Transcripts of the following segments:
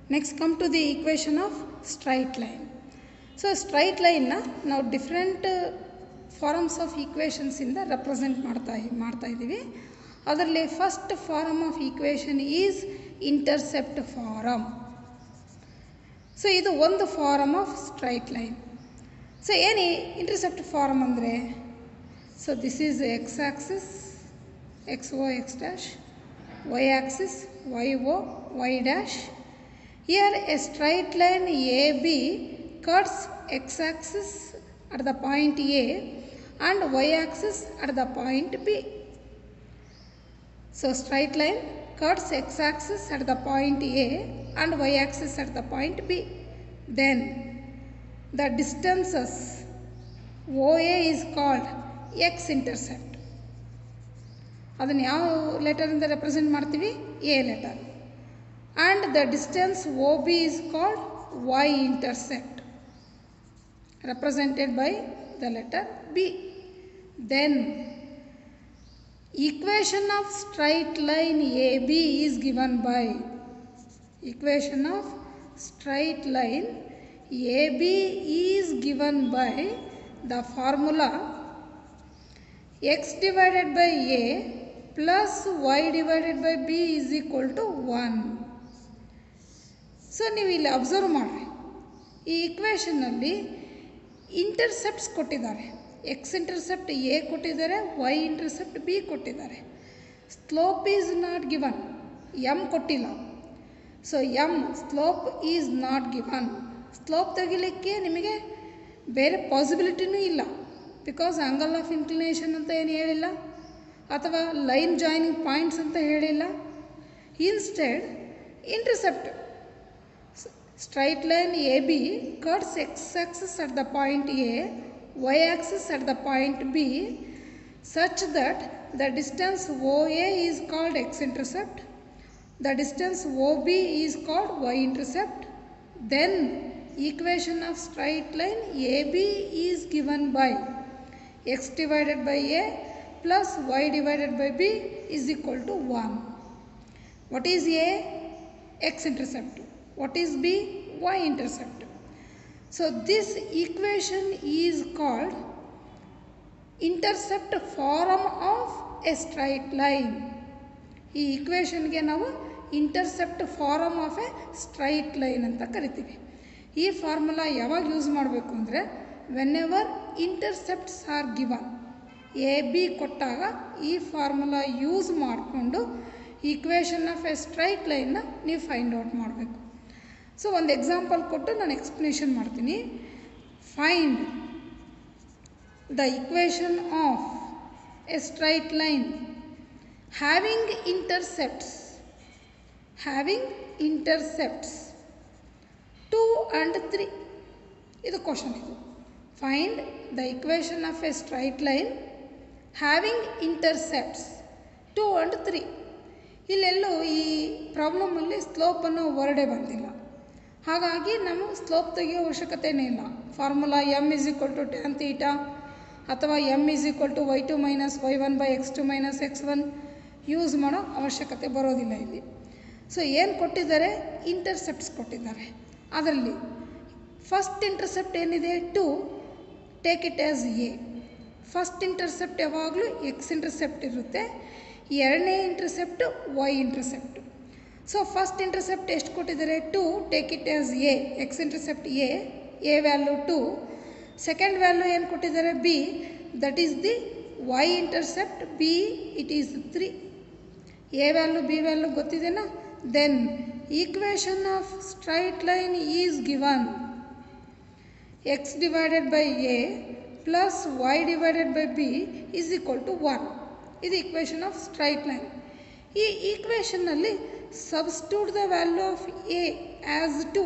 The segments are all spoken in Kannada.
Next come to the equation of straight line so straight ಲೈನ್ನ ನಾವು ಡಿಫ್ರೆಂಟ್ ಫಾರಮ್ಸ್ ಆಫ್ ಈಕ್ವೇಷನ್ಸಿಂದ ರೆಪ್ರೆಸೆಂಟ್ ಮಾಡ್ತಾ ಮಾಡ್ತಾ ಇದ್ದೀವಿ ಅದರಲ್ಲಿ first form of equation is intercept form so ಇದು ಒಂದು form of straight line so ಏನು ಇಂಟರ್ಸೆಪ್ಟ್ ಫಾರಮ್ ಅಂದರೆ so this is X axis X O X dash Y axis Y O Y dash here a straight line A B cuts X axis at the point A and Y Axis at the point B so straight line cuts x-axis at the point A and y-axis at the point B. Then the distances OA is called x-intercept. ಅದನ್ನು ಯಾವ ಲೆಟರಿಂದ ರೆಪ್ರೆಸೆಂಟ್ ಮಾಡ್ತೀವಿ A letter and the distance O B is called Y intercept represented by the letter B. Then equation of straight line AB is given by equation of straight line AB is given by the formula x divided by A plus y divided by B is equal to 1. So ನೀವು ಇಲ್ಲಿ ಅಬ್ಸರ್ವ್ ಮಾಡಿರಿ ಈ ಇಕ್ವೇಷನ್ನಲ್ಲಿ ಇಂಟರ್ಸೆಪ್ಟ್ಸ್ ಕೊಟ್ಟಿದ್ದಾರೆ ಎಕ್ಸ್ ಇಂಟರ್ಸೆಪ್ಟ್ ಎ ಕೊಟ್ಟಿದ್ದಾರೆ ವೈ ಇಂಟರ್ಸೆಪ್ಟ್ ಬಿ ಕೊಟ್ಟಿದ್ದಾರೆ slope is not given M ಕೊಟ್ಟಿಲ್ಲ so M slope is not given slope ತೆಗಿಲಿಕ್ಕೆ ನಿಮಗೆ ಬೇರೆ ಪಾಸಿಬಿಲಿಟಿನೂ ಇಲ್ಲ ಬಿಕಾಸ್ ಆಂಗಲ್ ಆಫ್ ಇನ್ಕ್ಲಿನೇಷನ್ ಅಂತ ಏನು ಹೇಳಿಲ್ಲ ಅಥವಾ ಲೈನ್ ಜಾಯ್ನಿಂಗ್ ಪಾಯಿಂಟ್ಸ್ ಅಂತ ಹೇಳಿಲ್ಲ instead intercept straight line AB cuts x-axis at the point A, y-axis at the point B, such that the distance OA is called x-intercept, the distance OB is called y-intercept. Then equation of straight line AB is given by x divided by A plus y divided by B is equal to 1. What is A? X-intercept. What is B? Y-intercept. So this equation is called intercept form of a straight line. ಈ ಈಕ್ವೇಷನ್ಗೆ ನಾವು intercept form of a straight line ಅಂತ ಕರಿತೀವಿ ಈ ಫಾರ್ಮುಲಾ ಯಾವಾಗ ಯೂಸ್ ಮಾಡಬೇಕು ಅಂದರೆ whenever intercepts are given A B ಕೊಟ್ಟಾಗ ಈ ಫಾರ್ಮುಲಾ ಯೂಸ್ ಮಾಡಿಕೊಂಡು ಈಕ್ವೇಷನ್ ಆಫ್ ಎ ಸ್ಟ್ರೈಟ್ ಲೈನ್ನ ನೀವು ಫೈಂಡ್ ಔಟ್ ಮಾಡಬೇಕು ಸೊ ಒಂದು ಎಕ್ಸಾಂಪಲ್ ಕೊಟ್ಟು ನಾನು ಎಕ್ಸ್ಪ್ಲನೇಷನ್ ಮಾಡ್ತೀನಿ find the equation of a straight line having intercepts having intercepts two and three ಇದು ಕ್ವಶನ್ ಇದು find the equation of a straight line having intercepts two and three ಇಲ್ಲೆಲ್ಲೂ ಈ ಪ್ರಾಬ್ಲಮಲ್ಲಿ ಸ್ಲೋಪ್ ಅನ್ನೋ ವರ್ಡೇ ಬಂದಿಲ್ಲ ಹಾಗಾಗಿ ನಾವು ಸ್ಲೋಪ್ ತೆಗೆಯೋ ಅವಶ್ಯಕತೆಯೇ ಇಲ್ಲ formula M is equal to tan theta ಅಥವಾ M is equal to Y two minus Y one by X two minus X one use ಮಾಡೋ ಅವಶ್ಯಕತೆ ಬರೋದಿಲ್ಲ ಇಲ್ಲಿ ಸೊ ಏನು ಕೊಟ್ಟಿದ್ದಾರೆ ಇಂಟರ್ಸೆಪ್ಟ್ಸ್ ಕೊಟ್ಟಿದ್ದಾರೆ ಅದರಲ್ಲಿ ಫಸ್ಟ್ ಇಂಟರ್ಸೆಪ್ಟ್ ಏನಿದೆ to take it as a first intercept ಯಾವಾಗಲೂ ಎಕ್ಸ್ ಇಂಟರ್ಸೆಪ್ಟ್ ಇರುತ್ತೆ ಎರಡನೇ intercept Y intercept so first intercept ಎಷ್ಟು ಕೊಟ್ಟಿದ್ದಾರೆ to take it as a X intercept A A value two second value ಏನು ಕೊಟ್ಟಿದ್ದಾರೆ B that is the Y intercept B it is three A value B value ಗೊತ್ತಿದೆನಾ then equation of straight line is given X divided by A plus y divided by B is equal to one ಇದು ಈಕ್ವೇಷನ್ ಆಫ್ ಸ್ಟ್ರೈಟ್ ಲೈನ್ ಈ ಈಕ್ವೇಷನ್ನಲ್ಲಿ substitute the value of A as two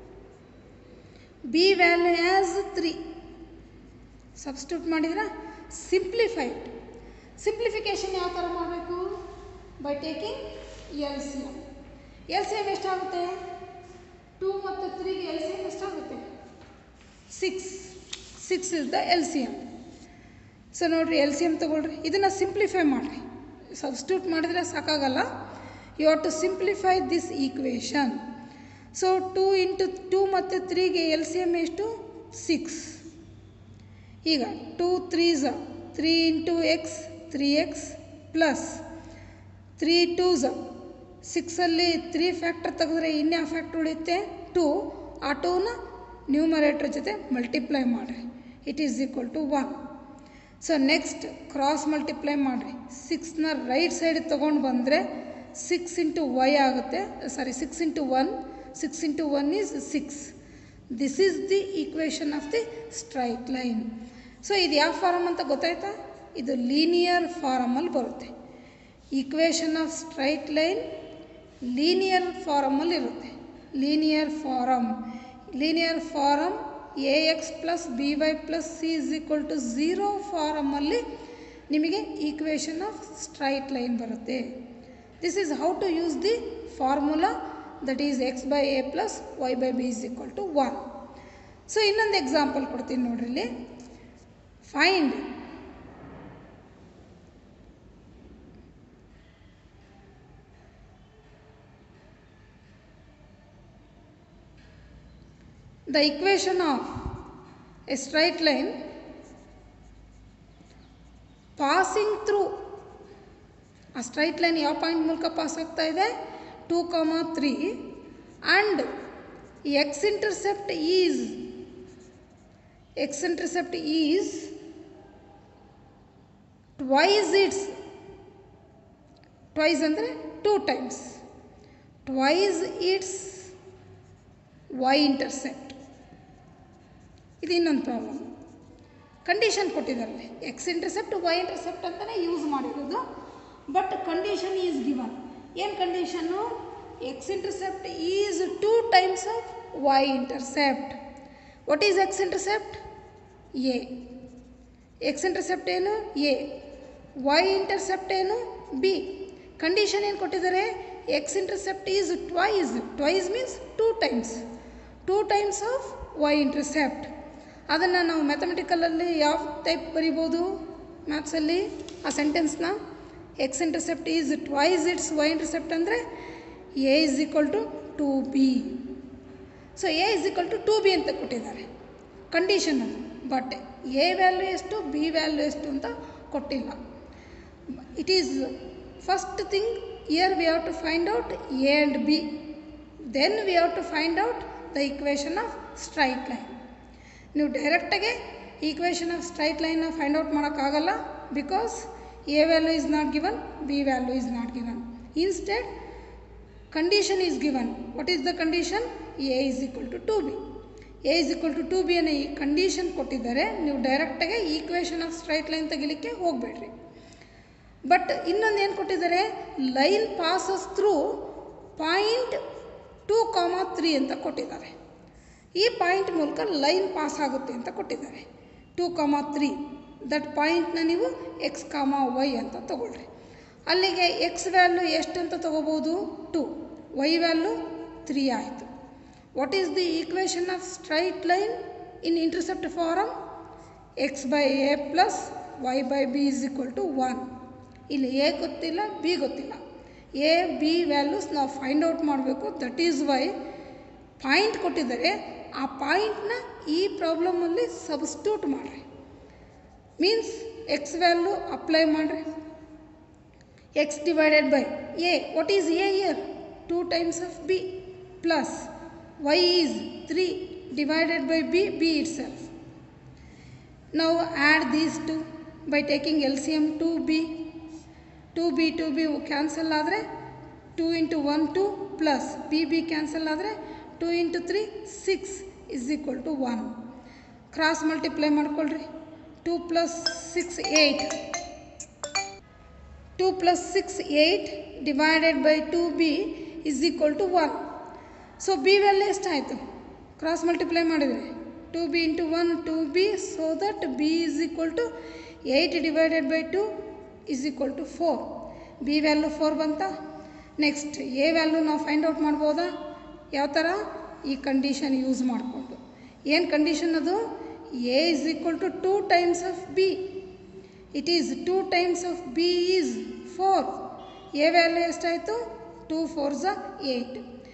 B value as three substitute ಮಾಡಿದ್ರೆ ಸಿಂಪ್ಲಿಫೈಡ್ ಸಿಂಪ್ಲಿಫಿಕೇಷನ್ ಯಾವ ಥರ ಮಾಡಬೇಕು by taking L C M L C M ಎಷ್ಟಾಗುತ್ತೆ ಟೂ ಮತ್ತು ತ್ರೀಗೆ ಎಲ್ ಸಿ ಎಮ್ ಎಷ್ಟಾಗುತ್ತೆ six six is the L C M so ನೋಡಿರಿ ಎಲ್ ಸಿ ಎಮ್ ತೊಗೊಳ್ರಿ ಇದನ್ನು ಸಿಂಪ್ಲಿಫೈ ಮಾಡಿರಿ ಸಬ್ಸ್ಟ್ಯೂಟ್ ಮಾಡಿದರೆ ಸಾಕಾಗಲ್ಲ you have to simplify this equation so two into two ಮತ್ತು ತ್ರೀಗೆ ಎಲ್ ಸಿ ಎಮ್ ಎಷ್ಟು ಸಿಕ್ಸ್ ಈಗ ಟೂ ತ್ರೀಸ three into X three X plus three ಟೂಸ ಸಿಕ್ಸಲ್ಲಿ ತ್ರೀ ಫ್ಯಾಕ್ಟರ್ ತೆಗೆದ್ರೆ ಇನ್ಯಾವ ಫ್ಯಾಕ್ಟ್ರ್ ಉಳಿಯುತ್ತೆ ಟೂ ಆ ಟೂನ ನ್ಯೂಮರೇಟ್ರ್ ಜೊತೆ ಮಲ್ಟಿಪ್ಲೈ ಮಾಡಿರಿ it is equal to one so next cross multiply ಮಾಡಿರಿ ಸಿಕ್ಸ್ನ ರೈಟ್ ಸೈಡ್ ತೊಗೊಂಡು ಬಂದರೆ ಸಿಕ್ಸ್ ಇಂಟು ವೈ ಆಗುತ್ತೆ sorry six into one six into one is six this is the equation of the straight line so ಇದು ಯಾವ ಫಾರಮ್ ಅಂತ ಗೊತ್ತಾಯ್ತಾ ಇದು ಲೀನಿಯರ್ ಫಾರಮಲ್ಲಿ ಬರುತ್ತೆ equation of straight line linear ಫಾರಮಲ್ಲಿ ಇರುತ್ತೆ linear form linear form a x plus b y plus c is equal to zero ಫಾರಮಲ್ಲಿ ನಿಮಗೆ ಈಕ್ವೇಷನ್ ಆಫ್ ಸ್ಟ್ರೈಟ್ ಲೈನ್ ಬರುತ್ತೆ this is how to use the formula that is X by A plus y by b is equal to one so ಇನ್ನೊಂದು ಎಕ್ಸಾಂಪಲ್ ಕೊಡ್ತೀನಿ ನೋಡ್ರಿ ಇಲ್ಲಿ find the equation of a straight line passing through ಆ ಸ್ಟ್ರೈಟ್ ಲೈನ್ ಯಾವ ಪಾಯಿಂಟ್ ಮೂಲಕ ಪಾಸ್ ಆಗ್ತಾ ಇದೆ two comma three and x intercept is x intercept is twice its twice ಅಂದರೆ two times twice its y intercept ಇದು ಇನ್ನೊಂದು ಪ್ರಾಬ್ಲಮ್ ಕಂಡೀಷನ್ ಕೊಟ್ಟಿದ್ದಾರೆ ಎಕ್ಸ್ ಇಂಟರ್ಸೆಪ್ಟ್ ವೈ ಇಂಟರ್ಸೆಪ್ಟ್ ಅಂತಲೇ ಯೂಸ್ ಮಾಡಿರೋದು ಬಟ್ ಕಂಡೀಷನ್ ಈಸ್ ಗಿವನ್ ಏನು condition x intercept is two times of y intercept what is x intercept a X intercept ಏನು ಎ ವೈ ಇಂಟರ್ಸೆಪ್ಟ್ ಏನು ಬಿ ಕಂಡೀಷನ್ ಏನು ಕೊಟ್ಟಿದ್ದಾರೆ X intercept is twice twice means two times two times of y intercept ಅದನ್ನು ನಾವು ಮ್ಯಾಥಮೆಟಿಕಲಲ್ಲಿ ಯಾವ ಟೈಪ್ ಬರಿಬೋದು ಮ್ಯಾಥ್ಸಲ್ಲಿ ಆ ಸೆಂಟೆನ್ಸ್ನ x intercept is twice its y intercept ಅಂದರೆ a is equal to two b so a is equal to two b ಅಂತ ಕೊಟ್ಟಿದ್ದಾರೆ ಕಂಡೀಷನ್ ಅದು ಬಟ್ ಎ ವ್ಯಾಲ್ಯೂ ಎಷ್ಟು ಬಿ ವ್ಯಾಲ್ಯೂ ಎಷ್ಟು ಅಂತ ಕೊಟ್ಟಿಲ್ಲ it is first thing here we have to find out a and b then we have to find out the equation of straight line ನೀವು ಡೈರೆಕ್ಟಾಗೆ ಈಕ್ವೇಷನ್ ಆಫ್ ಸ್ಟ್ರೈಟ್ ಲೈನ್ನ ಫೈಂಡ್ ಔಟ್ ಮಾಡೋಕ್ಕಾಗಲ್ಲ because a value is not given b value is not given instead condition is given what is the condition a is equal to two B A is equal to two b ಅನ್ನೋ ಈ ಕಂಡೀಷನ್ ಕೊಟ್ಟಿದ್ದಾರೆ ನೀವು ಡೈರೆಕ್ಟಾಗೆ ಈಕ್ವೇಷನ್ ಆಫ್ ಸ್ಟ್ರೈಟ್ ಲೈನ್ ತೆಗಿಲಿಕ್ಕೆ ಹೋಗಬೇಡ್ರಿ ಬಟ್ ಇನ್ನೊಂದು ಏನು ಕೊಟ್ಟಿದ್ದಾರೆ line passes through point two comma three ಅಂತ ಕೊಟ್ಟಿದ್ದಾರೆ ಈ ಪಾಯಿಂಟ್ ಮೂಲಕ ಲೈನ್ ಪಾಸ್ ಆಗುತ್ತೆ ಅಂತ ಕೊಟ್ಟಿದ್ದಾರೆ ಟೂ ಕಾಮ ತ್ರೀ ದಟ್ ಪಾಯಿಂಟ್ನ ನೀವು ಎಕ್ಸ್ ಕಾಮ ವೈ ಅಂತ ತಗೊಳ್ರಿ ಅಲ್ಲಿಗೆ ಎಕ್ಸ್ ವ್ಯಾಲ್ಯೂ ಎಷ್ಟು ಅಂತ ತೊಗೋಬೋದು ಟು ವೈ ವ್ಯಾಲ್ಯೂ ತ್ರೀ ಆಯಿತು what is the equation of straight line in intercept form x by A plus y by b is equal to one ಇಲ್ಲಿ ಎ ಗೊತ್ತಿಲ್ಲ ಬಿ ಗೊತ್ತಿಲ್ಲ ಎ ಬಿ ವ್ಯಾಲ್ಯೂಸ್ ನಾವು ಫೈಂಡ್ ಔಟ್ ಮಾಡಬೇಕು ದಟ್ ಈಸ್ ವೈ ಪಾಯಿಂಟ್ ಕೊಟ್ಟಿದ್ದಾರೆ ಆ ಪಾಯಿಂಟ್ನ ಈ ಪ್ರಾಬ್ಲಮಲ್ಲಿ ಸಬ್ಸ್ಟ್ಯೂಟ್ ಮಾಡಿರಿ ಮೀನ್ಸ್ ಎಕ್ಸ್ ವ್ಯಾಲ್ಯೂ ಅಪ್ಲೈ ಮಾಡಿರಿ x divided by a what is a here two times of B plus y is three divided by b b itself ನಾವು add these two by taking L C M two b two b two b cancel ಆದರೆ two into one two plus b b cancel ಆದರೆ two into three six is equal to one cross multiply ಮಾಡ್ಕೊಳ್ರಿ two plus six eight two plus six eight divided by two b is equal to one so b value ಎಷ್ಟಾಯಿತು ಕ್ರಾಸ್ ಮಲ್ಟಿಪ್ಲೈ ಮಾಡಿದರೆ to b into one two b so that b is equal to eight divided by two is equal to four b value four ಬಂತ ನೆಕ್ಸ್ಟ್ ಎ ವ್ಯಾಲ್ಯೂ ನಾವು ಫೈಂಡ್ ಔಟ್ ಮಾಡ್ಬೋದಾ ಯಾವ ಥರ ಈ ಕಂಡೀಷನ್ ಯೂಸ್ ಮಾಡಿಕೊಂಡು ಏನು ಕಂಡೀಷನ್ ಅದು a is equal to two times of b it is two times of b is four a value ಎಷ್ಟಾಯಿತು ಟೂ ಫೋರ್ ಝ ಏಯ್ಟ್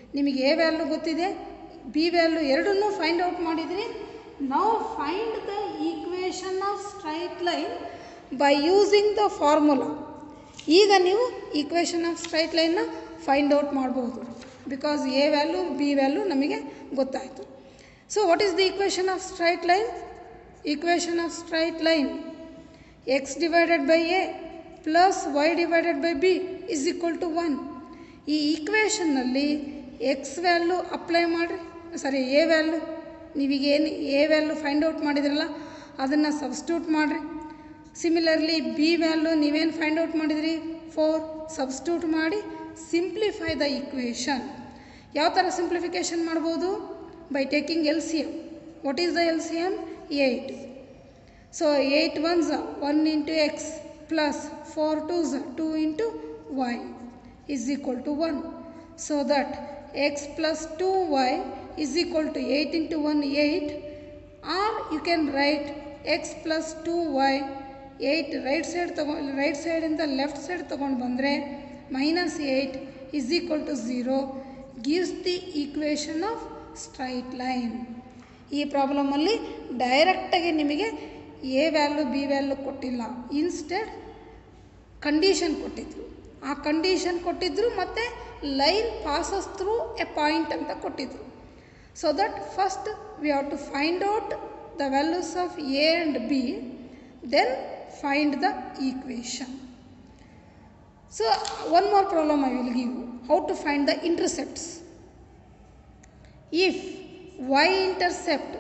ನಿಮಗೆ ಎ ವ್ಯಾಲ್ಯೂ ಗೊತ್ತಿದೆ ಬಿ ವ್ಯಾಲ್ಯೂ ಎರಡನ್ನೂ ಫೈಂಡ್ ಔಟ್ ಮಾಡಿದ್ರಿ ನಾವು find the equation of straight line by using the formula ಈಗ ನೀವು ಈಕ್ವೇಷನ್ ಆಫ್ ಸ್ಟ್ರೈಟ್ ಲೈನ್ನ ಫೈಂಡ್ ಔಟ್ ಮಾಡ್ಬೋದು because a value B value ನಮಗೆ ಗೊತ್ತಾಯಿತು so what is the equation of straight line equation of straight line x divided by A plus y divided by b is equal to one ಈ ಈಕ್ವೇಷನ್ನಲ್ಲಿ ಎಕ್ಸ್ ವ್ಯಾಲ್ಯೂ ಅಪ್ಲೈ ಮಾಡಿರಿ ಸಾರಿ ಎ ವ್ಯಾಲ್ಯೂ ನೀವೀಗ ಏನು ಎ ವ್ಯಾಲ್ಯೂ ಫೈಂಡ್ ಔಟ್ ಮಾಡಿದ್ರಲ್ಲ ಅದನ್ನು ಸಬ್ಸ್ಟ್ಯೂಟ್ ಮಾಡಿರಿ ಸಿಮಿಲರ್ಲಿ ಬಿ ವ್ಯಾಲ್ಯೂ ನೀವೇನು ಫೈಂಡ್ ಔಟ್ ಮಾಡಿದ್ರಿ ಫೋರ್ ಸಬ್ಸ್ಟ್ಯೂಟ್ ಮಾಡಿ ಸಿಂಪ್ಲಿಫೈ ದ ಈಕ್ವೇಷನ್ ಯಾವ ಥರ ಸಿಂಪ್ಲಿಫಿಕೇಷನ್ ಮಾಡ್ಬೋದು by taking L C M what is the L C M eight so eight ones one into x plus four twos two into y is equal to 1. So that x plus 2y is equal to 8 into 1 8 or you can write x plus 2y 8 right side ತಗೊಂಡು ರೈಟ್ ಸೈಡಿಂದ ಲೆಫ್ಟ್ ಸೈಡ್ ತೊಗೊಂಡು ಬಂದರೆ minus eight is equal to zero gives the equation of straight line ಈ ಪ್ರಾಬ್ಲಮಲ್ಲಿ ಡೈರೆಕ್ಟಾಗಿ ನಿಮಗೆ ಎ ವ್ಯಾಲ್ಯೂ ಬಿ ವ್ಯಾಲ್ಯೂ ಕೊಟ್ಟಿಲ್ಲ ಇನ್ಸ್ಟೆಡ್ ಕಂಡೀಷನ್ ಕೊಟ್ಟಿದ್ರು ಆ ಕಂಡೀಷನ್ ಕೊಟ್ಟಿದ್ರು ಮತ್ತು line passes through a point ಅಂತ ಕೊಟ್ಟಿದ್ರು so that first we have to find out the values of a and b then find the equation so one more problem I will give how to find the intercepts if y intercept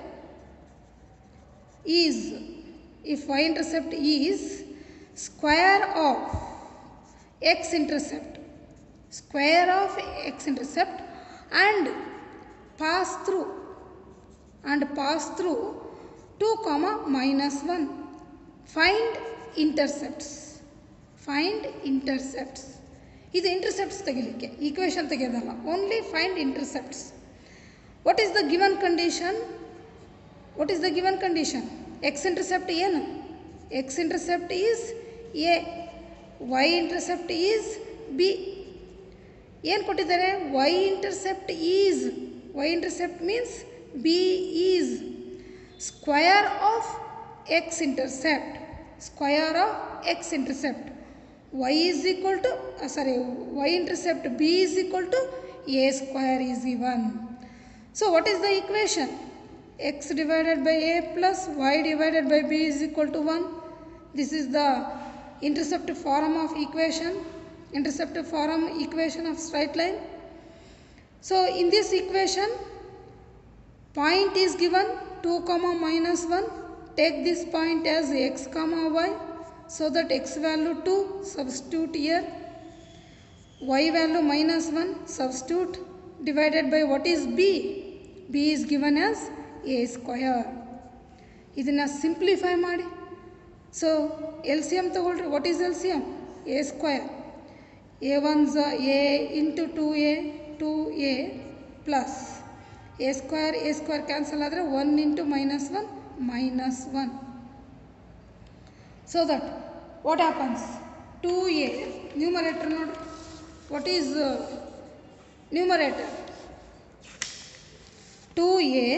is if y intercept is square of x intercept square of x intercept and pass through and pass through 2 comma minus 1 find intercepts find intercepts ಇದು ಇಂಟರ್ಸೆಪ್ಟ್ಸ್ ತೆಗಿಲಿಕ್ಕೆ ಈಕ್ವೇಷನ್ ತೆಗೆಯೋದಲ್ಲ only find intercepts what is the given condition what is the given condition x intercept ಏನು x intercept is a y intercept is b ಏನು ಕೊಟ್ಟಿದ್ದಾರೆ Y intercept is y intercept means b is square of x intercept square of x intercept y is equal to uh, sorry y intercept b is equal to a square is given so what is the equation x divided by a plus y divided by b is equal to 1 this is the intercept form of equation intercept form equation of straight line so in this equation point is given 2 comma minus 1 take this point as x comma y so that x value 2 substitute here y value minus 1 substitute divided by what is b b is given as a square ಇದನ್ನು ಸಿಂಪ್ಲಿಫೈ ಮಾಡಿ ಸೊ ಎಲ್ ಸಿ ಎಮ್ ತಗೊಳ್ರಿ what is L C M a square a ones a into two a two a plus a square a square cancel ಆದರೆ one into minus one minus one so that what happens to a numerator ನೋಡಿ what is numerator two a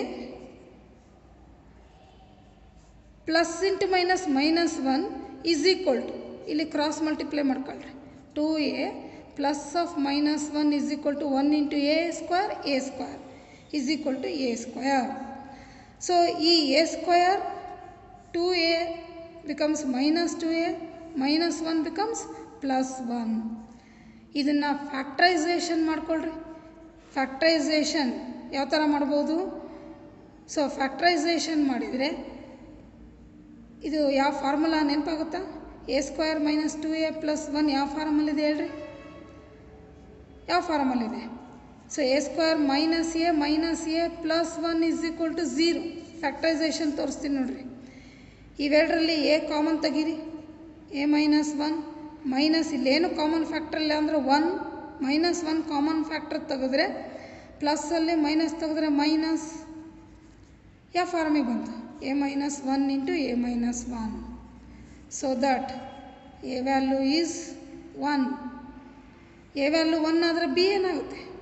plus into minus minus one is equal to ಇಲ್ಲಿ ಕ್ರಾಸ್ ಮಲ್ಟಿಪ್ಲೈ ಮಾಡ್ಕೊಳ್ರಿ two a plus of minus one is equal to one into a square a square is equal to a square so ಈ a square two a becomes minus two a minus one becomes plus one ಇದನ್ನು ಫ್ಯಾಕ್ಟ್ರೈಸೇಷನ್ ಮಾಡ್ಕೊಳ್ರಿ ಫ್ಯಾಕ್ಟ್ರೈಸೇಷನ್ ಯಾವ ಥರ ಮಾಡ್ಬೋದು ಸೊ ಫ್ಯಾಕ್ಟ್ರೈಸೇಷನ್ ಮಾಡಿದರೆ ಇದು ಯಾವ ಫಾರ್ಮುಲಾ ನೆನಪಾಗುತ್ತಾ a square minus two a plus one ಯಾವ ಫಾರ್ಮಲ್ಲಿದೆ ಹೇಳ್ರಿ ಯಾವ ಫಾರ್ಮಲ್ಲಿದೆ so a square minus a minus a plus one is equal to zero factorisation ತೋರಿಸ್ತೀನಿ ನೋಡ್ರಿ ಇವೆರಡರಲ್ಲಿ ಎ ಕಾಮನ್ ತೆಗೀರಿ ಎ ಮೈನಸ್ ಒನ್ ಮೈನಸ್ ಇಲ್ಲೇನು ಕಾಮನ್ ಫ್ಯಾಕ್ಟರ್ ಇಲ್ಲ ಅಂದರೆ one minus one common factor ತೆಗೆದ್ರೆ ಪ್ಲಸ್ಸಲ್ಲಿ ಮೈನಸ್ ತೆಗೆದ್ರೆ ಮೈನಸ್ ಯಾವ ಫಾರ್ಮಿಗೆ ಬಂತು a minus one into a minus one so that a value is one a value one ಆದರೆ ಬಿ ಏನಾಗುತ್ತೆ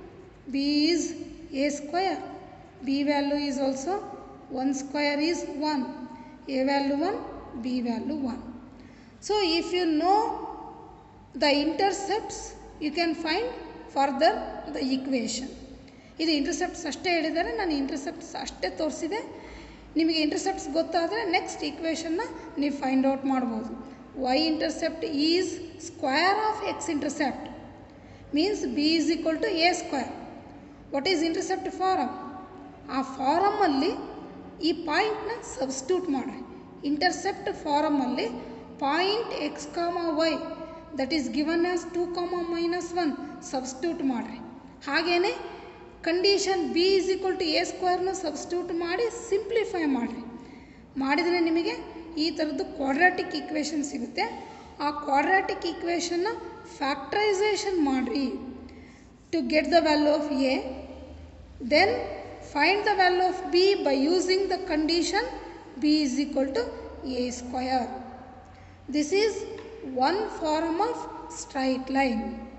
b is a square b value is also 1 square is 1 a value 1 b value 1 so if you know the intercepts you can find further the equation ಇದು ಇಂಟರ್ಸೆಪ್ಟ್ಸ್ ಅಷ್ಟೇ ಹೇಳಿದ್ದಾರೆ ನಾನು ಇಂಟರ್ಸೆಪ್ಟ್ಸ್ ಅಷ್ಟೇ ತೋರಿಸಿದೆ ನಿಮಗೆ ಇಂಟರ್ಸೆಪ್ಟ್ಸ್ ಗೊತ್ತಾದರೆ ನೆಕ್ಸ್ಟ್ ಈಕ್ವೇಷನ್ನ ನೀವು ಫೈಂಡ್ ಔಟ್ ಮಾಡ್ಬೋದು y intercept is square of x intercept means b is equal to a square what is intercept form ಆ ಫಾರಮಲ್ಲಿ ಈ ಪಾಯಿಂಟ್ನ ಸಬ್ಸ್ಟ್ಯೂಟ್ ಮಾಡಿರಿ ಇಂಟರ್ಸೆಪ್ಟ್ ಫಾರಮಲ್ಲಿ point x comma y that is given as two comma minus one substitute ಮಾಡಿರಿ ಹಾಗೆಯೇ condition b is equal to a ಸ್ಕ್ವೇರ್ನ ಸಬ್ಸ್ಟ್ಯೂಟ್ ಮಾಡಿ ಸಿಂಪ್ಲಿಫೈ ಮಾಡಿರಿ ಮಾಡಿದರೆ ನಿಮಗೆ ಈ ಥರದ್ದು ಕ್ವಾಡ್ರಾಟಿಕ್ ಈಕ್ವೇಷನ್ ಸಿಗುತ್ತೆ ಆ ಕ್ವಾಡ್ರಾಟಿಕ್ ಈಕ್ವೇಷನ್ನ ಫ್ಯಾಕ್ಟ್ರೈಸೇಷನ್ ಮಾಡಿರಿ to get the value of a then find the value of b by using the condition b is equal to a square this is one form of straight line